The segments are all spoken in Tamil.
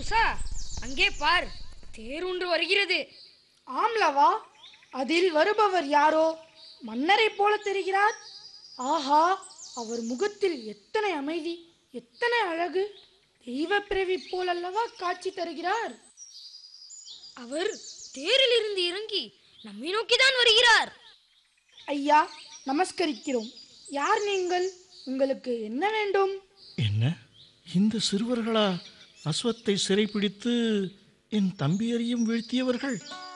கம்சா அங்கே பார் தேர் ஒன்று வருகிறது ஆம்லவா அதில் வருபவர் யாரோ மன்னரைப் போல தெரிகிறார் ஆஹா அவர் முகத்தில் எத்தனை அமைதி எத்தனை அழகு தெய்வ பிறவி போலல்லவா காட்சி தருகிறார் அவர் தேரில் இருந்து இறங்கி நம்மை நோக்கிதான் வருகிறார் ஐயா நமஸ்கரிக்கிறோம் யார் நீங்கள் உங்களுக்கு என்ன வேண்டும் என்ன இந்த சிறுவர்களா அஸ்வத்தை சிறைப்பிடித்து என் தம்பியரையும் வீழ்த்தியவர்கள்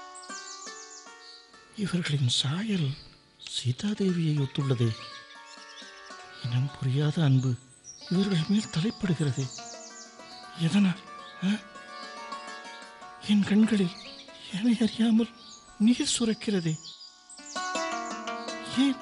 இவர்களின் சாயல் சீதாதேவியை ஒத்துள்ளது இனம் புரியாத அன்பு இவர்கள் மேல் தலைப்படுகிறது எதனால் ஆ? என் கண்களில் என்னை அறியாமல் நீர் சுரக்கிறதே ஏன்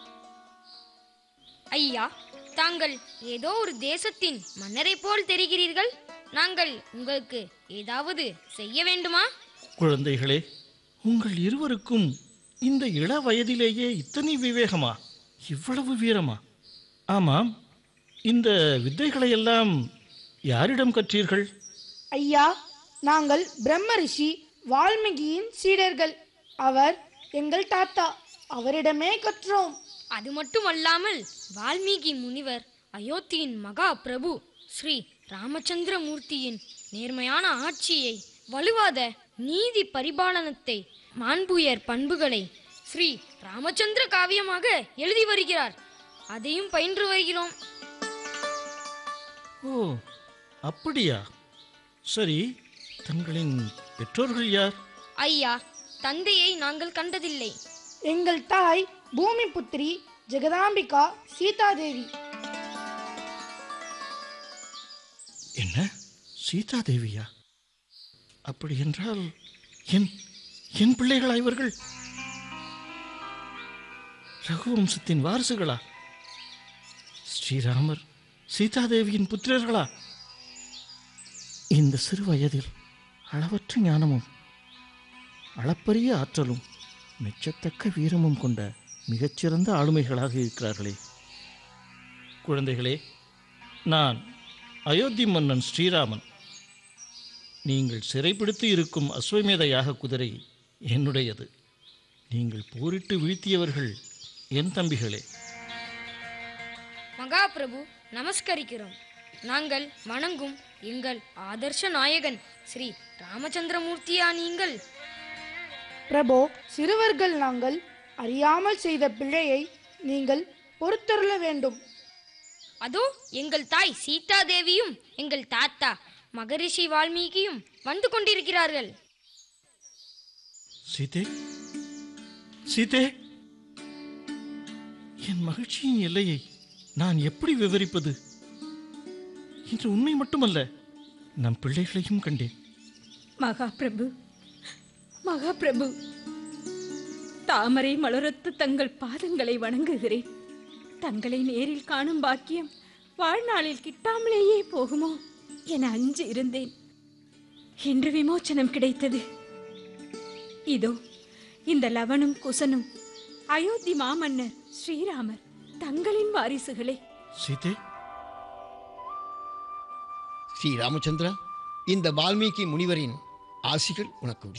ஐயா தாங்கள் ஏதோ ஒரு தேசத்தின் மன்னரை போல் தெரிகிறீர்கள் நாங்கள் உங்களுக்கு ஏதாவது செய்ய வேண்டுமா குழந்தைகளே உங்கள் இருவருக்கும் இந்த இள வயதிலேயே இத்தனை விவேகமா இவ்வளவு வீரமா ஆமாம் இந்த வித்தைகளை எல்லாம் யாரிடம் கற்றீர்கள் ஐயா நாங்கள் பிரம்ம ரிஷி வால்மீகியின் சீடர்கள் அவர் எங்கள் தாத்தா அவரிடமே கற்றோம் அது மட்டுமல்லாமல் வால்மீகி முனிவர் அயோத்தியின் மகா பிரபு ஸ்ரீ ராமச்சந்திர மூர்த்தியின் நேர்மையான ஆட்சியை வலுவாத நீதி பரிபாலனத்தை மாண்புயர் பண்புகளை ஸ்ரீ ராமச்சந்திர காவியமாக எழுதி வருகிறார் அதையும் பயின்று வருகிறோம் ஓ அப்படியா சரி தங்களின் பெற்றோர்கள் யார் ஐயா தந்தையை நாங்கள் கண்டதில்லை எங்கள் தாய் பூமி புத்திரி ஜெகதாம்பிகா சீதாதேவி என்ன சீதாதேவியா அப்படி என்றால் என் என் பிள்ளைகளா இவர்கள் ரகுவம்சத்தின் வாரிசுகளா ஸ்ரீராமர் சீதாதேவியின் புத்திரர்களா இந்த சிறு வயதில் அளவற்ற ஞானமும் அளப்பரிய ஆற்றலும் மெச்சத்தக்க வீரமும் கொண்ட மிகச்சிறந்த ஆளுமைகளாக இருக்கிறார்களே குழந்தைகளே நான் அயோத்தி மன்னன் ஸ்ரீராமன் நீங்கள் சிறைப்பிடித்து இருக்கும் அஸ்வமேத யாக குதிரை என்னுடையது நீங்கள் போரிட்டு வீழ்த்தியவர்கள் என் தம்பிகளே மகா பிரபு நமஸ்கரிக்கிறோம் நாங்கள் வணங்கும் எங்கள் ஆதர்ஷ நாயகன் ஸ்ரீ ராமச்சந்திரமூர்த்தியா நீங்கள் பிரபோ சிறுவர்கள் நாங்கள் அறியாமல் செய்த பிழையை நீங்கள் பொறுத்தருள வேண்டும் அதோ எங்கள் தாய் சீதா தேவியும் எங்கள் தாத்தா மகரிஷி வால்மீகியும் வந்து கொண்டிருக்கிறார்கள் சீதே சீதே என் மகிழ்ச்சியின் எல்லையை நான் எப்படி விவரிப்பது இன்று உண்மை மட்டுமல்ல நம் பிள்ளைகளையும் கண்டேன் மகாபிரபு மகாபிரபு தாமரை மலரத்து தங்கள் பாதங்களை வணங்குகிறேன் தங்களை நேரில் காணும் பாக்கியம் வாழ்நாளில் கிட்டாமலேயே போகுமோ என அஞ்சு இருந்தேன் இன்று விமோச்சனம் கிடைத்தது இதோ இந்த லவனும் குசனும் அயோத்தி மாமன்னர் ஸ்ரீராமர் தங்களின் வாரிசுகளே சீதே ஸ்ரீ ராமச்சந்திரா இந்த வால்மீகி முனிவரின் ஆசிகள் உனக்கு